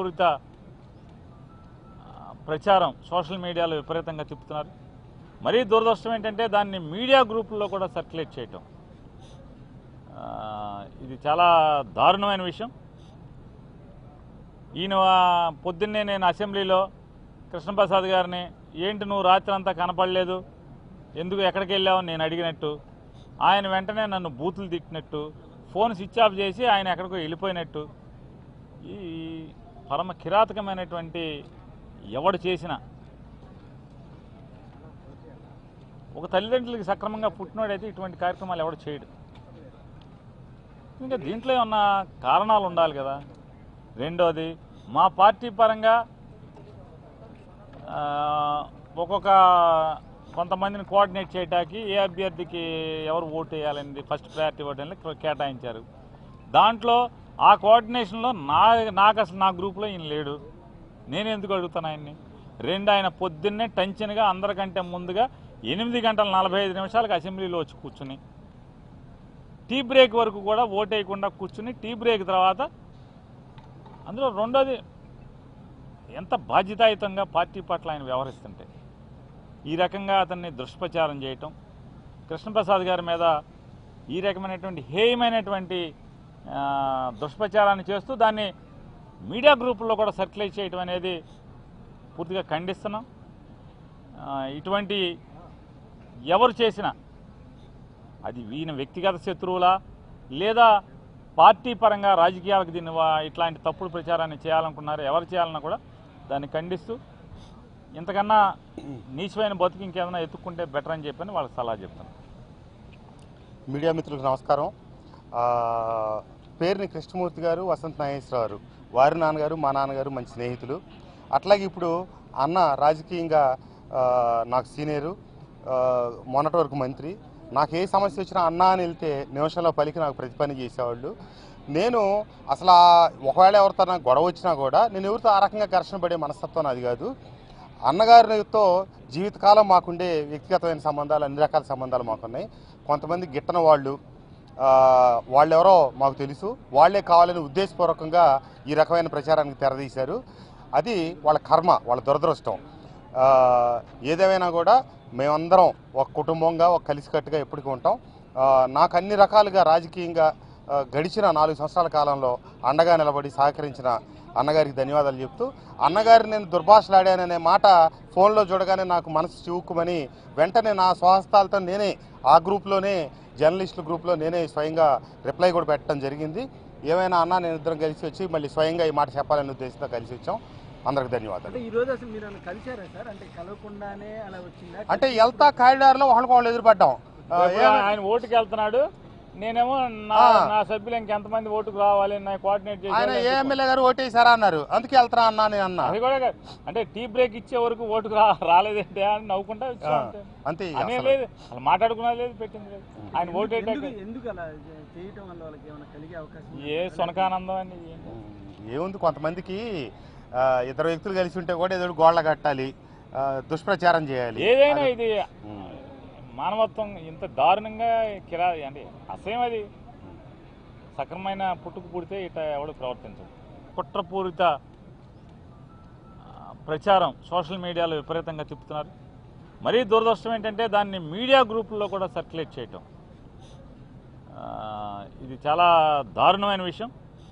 కుట్రపూరిత ఆ, ప్రచారం సోషల్ మీడియాలో విపరీతంగా తిప్పుతున్నారు మరీ దురదృష్టం ఏంటంటే దాన్ని మీడియా గ్రూపుల్లో కూడా సర్క్యులేట్ చేయటం ఆ, ఇది చాలా దారుణమైన విషయం ఈయన పొద్దున్నే నేను అసెంబ్లీలో కృష్ణప్రసాద్ గారిని ఏంటి నువ్వు రాత్రి అంతా కనపడలేదు ఎందుకు ఎక్కడికి వెళ్ళావు నేను అడిగినట్టు ఆయన వెంటనే నన్ను బూతులు తిట్టినట్టు ఫోన్ స్విచ్ ఆఫ్ చేసి ఆయన ఎక్కడికో వెళ్ళిపోయినట్టు ఈ పరమ కిరాతకమైనటువంటి ఎవడు చేసిన ఒక తల్లిదండ్రులకి సక్రమంగా పుట్టినోడైతే ఇటువంటి కార్యక్రమాలు ఎవడు చేయడు ఇంకా దీంట్లో ఏమన్నా కారణాలు ఉండాలి కదా రెండోది మా పార్టీ పరంగా ఆ, ఒక్కొక్క కొంతమందిని కోఆర్డినేట్ చేయడానికి ఏ అభ్యర్థికి ఎవరు ఓటు వేయాలనేది ఫస్ట్ ప్రయారిటీ ఓటు అనేది కేటాయించారు దాంట్లో ఆ కోఆర్డినేషన్లో నా నాకు అసలు నా గ్రూప్లో ఈయన లేడు నేను ఎందుకు అడుగుతాను ఆయన్ని రెండు ఆయన పొద్దున్నే టెన్షన్గా అందరికంటే ముందుగా ఎనిమిది గంటల నలభై ఐదు నిమిషాలకు అసెంబ్లీలో వచ్చి కూర్చుని టీ బ్రేక్ వరకు కూడా ఓటు వేయకుండా కూర్చుని టీ బ్రేక్ తర్వాత అందులో రెండోది ఎంత బాధ్యతాయుతంగా పార్టీ పట్ల ఆయన వ్యవహరిస్తుంటే ఈ రకంగా అతన్ని దుష్ప్రచారం చేయటం కృష్ణప్రసాద్ గారి మీద ఈ రకమైనటువంటి హేయమైనటువంటి ఆ, దుష్ప్రచారాన్ని చేస్తూ దాన్ని మీడియా గ్రూపుల్లో కూడా సర్క్యులేట్ చేయటం అనేది పూర్తిగా ఖండిస్తున్నాం ఆ, ఇటువంటి ఎవరు చేసినా అది ఈయన వ్యక్తిగత శత్రువులా లేదా పార్టీ పరంగా రాజకీయాలకు దీన్ని వా- ఇట్లాంటి తప్పుడు ప్రచారాన్ని చేయాలనుకున్నారు ఎవరు చేయాలన్నా కూడా దాన్ని ఖండిస్తూ ఇంతకన్నా నీచమైన బతుకు ఇంకేదైనా ఎత్తుక్కుంటే బెటర్ అని చెప్పని వాళ్ళకి సలహా చెప్తాను మీడియా మిత్రులకు నమస్కారం ఆ, పేరుని కృష్ణమూర్తి గారు వసంత్ నాగేశ్వరరావు గారు వారి నాన్నగారు మా నాన్నగారు మంచి స్నేహితులు అట్లాగే ఇప్పుడు అన్న రాజకీయంగా ఆ, నాకు సీనియరు ఆ, మొన్నటి వరకు మంత్రి నాకు ఏ సమస్య వచ్చినా అన్న అని వెళ్తే నిమిషంలో పలికి నాకు ప్రతి పని చేసేవాళ్ళు నేను అసలు ఆ ఒకవేళ ఎవరితో నాకు గొడవ వచ్చినా కూడా నేను ఎవరితో ఆ రకంగా ఘర్షణ పడే మనస్తత్వం నాది కాదు అన్నగారితో జీవితకాలం మాకుండే వ్యక్తిగతమైన సంబంధాలు అన్ని రకాల సంబంధాలు మాకున్నాయి కొంతమంది గిట్టన వాళ్ళు ఆ, వాళ్ళెవరో మాకు తెలుసు వాళ్ళే కావాలని ఉద్దేశపూర్వకంగా ఈ రకమైన ప్రచారానికి తెరదీశారు అది వాళ్ళ కర్మ వాళ్ళ దురదృష్టం ఆ, ఏదేమైనా కూడా మేమందరం ఒక కుటుంబంగా ఒక కలిసికట్టుగా ఎప్పటికీ ఉంటాం ఆ, నాకు అన్ని రకాలుగా రాజకీయంగా ఆ, గడిచిన నాలుగు సంవత్సరాల కాలంలో అండగా నిలబడి సహకరించిన అన్నగారికి ధన్యవాదాలు చెప్తూ అన్నగారి నేను దుర్భాషలాడాననే మాట ఫోన్లో చూడగానే నాకు మనసు చివుక్కుమని వెంటనే నా స్వహస్తాలతో నేనే ఆ గ్రూప్లోనే జర్నలిస్టుల గ్రూప్లో నేనే స్వయంగా రిప్లై కూడా పెట్టడం జరిగింది ఏమైనా అన్న నేను ఇద్దరం కలిసి వచ్చి మళ్ళీ స్వయంగా ఈ మాట చెప్పాలనే ఉద్దేశంతో కలిసి వచ్చాం అందరికి ధన్యవాదాలు అంటే ఈ రోజు అసలు మీరు నన్ను కలిశారా సార్ అంటే కలవకుండానే అలా వచ్చిందా అంటే వెళ్తా కారిడార్లో ఒకళ్ళకొకళ్ళు ఎదురుపడ్డాం ఆ, ఏమ- ఆయన ఓటుకి వెళ్తున్నాడు నేనేమో నా ఆ. నా సభ్యులు ఇంకెంతమంది ఓటుకు రావాలి నా కోఆర్డినేట్ ఆయన చేసి ఏ ఎమ్మెల్యే గారు ఓటేసారా అన్నారు అందుకే వెళ్తారా అన్నా నేను అన్నా అది కూడా కాదు. అంటే టీ బ్రేక్ ఇచ్చే వరకు ఓటుకు రా రాలేదంటే అని నవ్వుకుంటా వచ్చాం ఆ, అంతే. అంతే ఇక అనే అసలు. లేదు అసలు మాట్లాడుకున్నది లేదు పెట్టింది లేదు ఆయన ఓటు ఎందుకు వేయటానికి ఎందుకు అలా చే- చేయటం వల్ల వాళ్ళకి ఏమైనా కలిగే అవకాశం ఏ ఉందా? సునకానందం అండి ఏంటి? ఉమ్, ఏముంది కొంతమందికి ఆ, ఇద్దరు వ్యక్తులు కలిసి ఉంటే కూడా ఏదో గోళ్ళ కట్టాలి ఆ, దుష్ప్రచారం చేయాలి ఏదైనా అది- ఇది ఉమ్. మానవత్వం ఇంత దారుణంగా కిరా అంటే అసహ్యం అది సక్రమైన పుట్టుకు పుడితే ఇట ఎవడు ప్రవర్తించదు కుట్రపూరిత ఆ, ప్రచారం సోషల్ మీడియాలో విపరీతంగా తిప్పుతున్నారు మరీ దురదృష్టం ఏంటంటే దాన్ని మీడియా గ్రూపుల్లో కూడా సర్క్యులేట్ చేయటం ఆ, ఇది చాలా దారుణమైన విషయం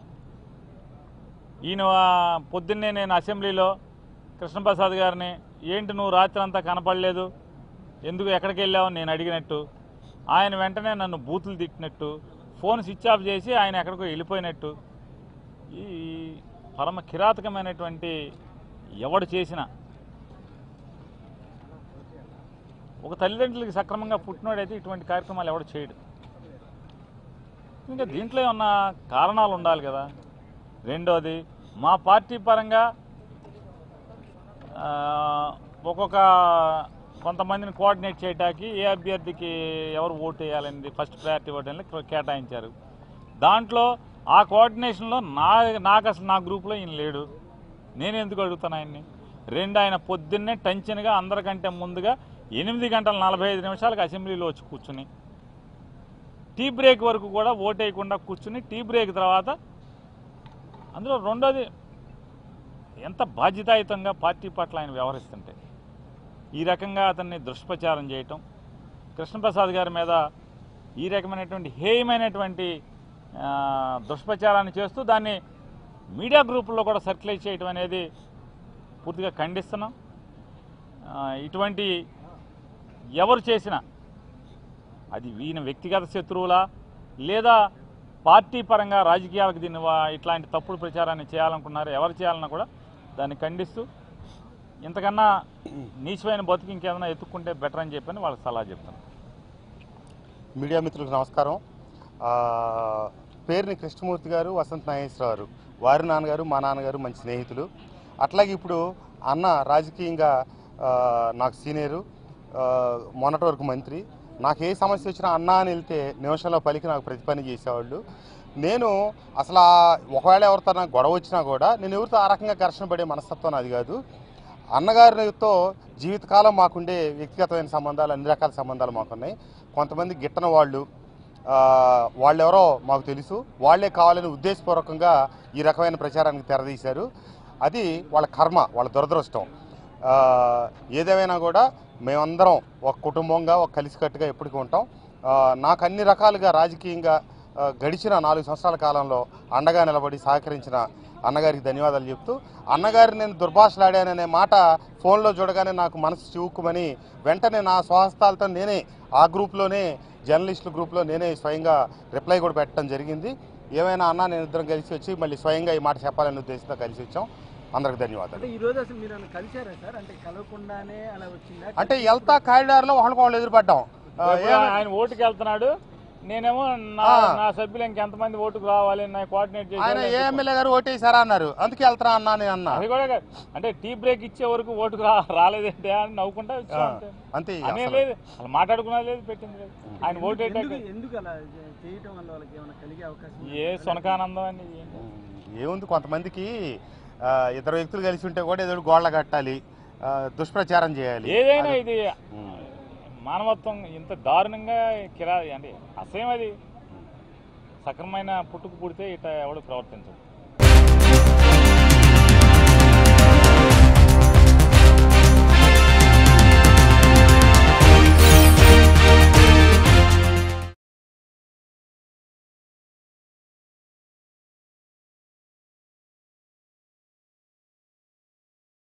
ఈయన పొద్దున్నే నేను అసెంబ్లీలో కృష్ణప్రసాద్ గారిని ఏంటి నువ్వు రాత్రి అంతా కనపడలేదు ఎందుకు ఎక్కడికి వెళ్ళావు నేను అడిగినట్టు ఆయన వెంటనే నన్ను బూతులు తిట్టినట్టు ఫోన్ స్విచ్ ఆఫ్ చేసి ఆయన ఎక్కడికో వెళ్ళిపోయినట్టు ఈ పరమ కిరాతకమైనటువంటి ఎవడు చేసిన ఒక తల్లిదండ్రులకి సక్రమంగా పుట్టినోడైతే ఇటువంటి కార్యక్రమాలు ఎవడు చేయడు ఇంకా దీంట్లో ఏమన్నా కారణాలు ఉండాలి కదా రెండోది మా పార్టీ పరంగా ఆ, ఒక్కొక్క కొంతమందిని కోఆర్డినేట్ చేయడానికి ఏ అభ్యర్థికి ఎవరు ఓటు వేయాలనేది ఫస్ట్ ప్రయారిటీ ఓటు అనేది కేటాయించారు దాంట్లో ఆ కోఆర్డినేషన్లో నా నాకు అసలు నా గ్రూప్లో ఈయన లేడు నేను ఎందుకు అడుగుతాను ఆయన్ని రెండు ఆయన పొద్దున్నే టెన్షన్గా అందరికంటే ముందుగా ఎనిమిది గంటల నలభై ఐదు నిమిషాలకు అసెంబ్లీలో వచ్చి కూర్చుని టీ బ్రేక్ వరకు కూడా ఓటు వేయకుండా కూర్చుని టీ బ్రేక్ తర్వాత అందులో రెండోది ఎంత బాధ్యతాయుతంగా పార్టీ పట్ల ఆయన వ్యవహరిస్తుంటే ఈ రకంగా అతన్ని దుష్ప్రచారం చేయటం కృష్ణప్రసాద్ గారి మీద ఈ రకమైనటువంటి హేయమైనటువంటి ఆ, దుష్ప్రచారాన్ని చేస్తూ దాన్ని మీడియా గ్రూపుల్లో కూడా సర్క్యులేట్ చేయటం అనేది పూర్తిగా ఖండిస్తున్నాం ఆ, ఇటువంటి ఎవరు చేసినా అది ఈయన వ్యక్తిగత శత్రువులా లేదా పార్టీ పరంగా రాజకీయాలకు దీన్ని వా- ఇట్లాంటి తప్పుడు ప్రచారాన్ని చేయాలనుకున్నారు ఎవరు చేయాలన్నా కూడా దాన్ని ఖండిస్తూ ఇంతకన్నా నీచమైన బతుకు ఇంకేదైనా ఎత్తుక్కుంటే బెటర్ అని చెప్పని వాళ్ళకి సలహా చెప్తాను మీడియా మిత్రులకు నమస్కారం ఆ, పేరుని కృష్ణమూర్తి గారు వసంత్ నాగేశ్వరరావు గారు వారి నాన్నగారు మా నాన్నగారు మంచి స్నేహితులు అట్లాగే ఇప్పుడు అన్న రాజకీయంగా ఆ, నాకు సీనియరు ఆ, మొన్నటి వరకు మంత్రి నాకు ఏ సమస్య వచ్చినా అన్న అని వెళ్తే నిమిషంలో పలికి నాకు ప్రతి పని చేసేవాళ్ళు నేను అసలు ఆ ఒకవేళ ఎవరితో నాకు గొడవ వచ్చినా కూడా నేను ఎవరితో ఆ రకంగా ఘర్షణ పడే మనస్తత్వం నాది కాదు అన్నగారితో జీవితకాలం మాకుండే వ్యక్తిగతమైన సంబంధాలు అన్ని రకాల సంబంధాలు మాకున్నాయి కొంతమంది గిట్టన వాళ్ళు ఆ, వాళ్ళెవరో మాకు తెలుసు వాళ్ళే కావాలని ఉద్దేశపూర్వకంగా ఈ రకమైన ప్రచారానికి తెరదీశారు అది వాళ్ళ కర్మ వాళ్ళ దురదృష్టం ఆ, ఏదేమైనా కూడా మేమందరం ఒక కుటుంబంగా ఒక కలిసికట్టుగా ఎప్పటికీ ఉంటాం ఆ, నాకు అన్ని రకాలుగా రాజకీయంగా ఆ, గడిచిన నాలుగు సంవత్సరాల కాలంలో అండగా నిలబడి సహకరించిన అన్నగారికి ధన్యవాదాలు చెప్తూ అన్నగారి నేను దుర్భాషలాడాననే మాట ఫోన్లో చూడగానే నాకు మనసు చివుక్కుమని వెంటనే నా స్వహస్తాలతో నేనే ఆ గ్రూప్లోనే జర్నలిస్టుల గ్రూప్లో నేనే స్వయంగా రిప్లై కూడా పెట్టడం జరిగింది ఏమైనా అన్న నేను ఇద్దరం కలిసి వచ్చి మళ్ళీ స్వయంగా ఈ మాట చెప్పాలనే ఉద్దేశంతో కలిసి వచ్చాం అందరికి ధన్యవాదాలు అంటే ఈ రోజు అసలు మీరు నన్ను కలిశారా సార్ అంటే కలవకుండానే అలా వచ్చిందా అంటే వెళ్తా కారిడార్లో ఒకళ్ళకి వాళ్ళు ఎదురుపడ్డాం ఆ, ఇప్పుడు ఏమ- ఆయన ఓటుకి వెళ్తున్నాడు నేనేమో నా ఆ. నా సభ్యులు ఇంకెంతమంది ఓటుకు రావాలి నా కోఆర్డినేట్ ఆయన చేసి ఏ ఎమ్మెల్యే గారు ఓటేసారా అన్నారు అందుకే వెళ్తారా అన్నా నేను అన్నా అది కూడా కాదు. అంటే టీ బ్రేక్ ఇచ్చే వరకు ఓటుకు రా రాలేదంటే అని నవ్వుకుంటా వచ్చాం ఆ, అంతే. అంతే అనే అసలు. లేదు అసలు మాట్లాడుకున్నది లేదు పెట్టింది లేదు ఆయన ఓటు ఎందుకు వేయటానికి ఎందుకు అలా చే- చేయటం వల్ల వాళ్ళకి ఏమైనా కలిగే అవకాశం ఏ ఉందా? సునకానందం అని ఏంటి? ఉమ్, ఏముంది కొంతమందికి ఆ, ఇద్దరు వ్యక్తులు కలిసి ఉంటే కూడా ఏదో గోళ్ళ కట్టాలి ఆ, దుష్ప్రచారం చేయాలి ఏదైనా అది- ఇది ఉమ్. మానవత్వం ఇంత దారుణంగా కిరా అంటే అసహ్యం అది సక్రమైన పుట్టుకు పుడితే ఇట్లా ఎవడు ప్రవర్తించదు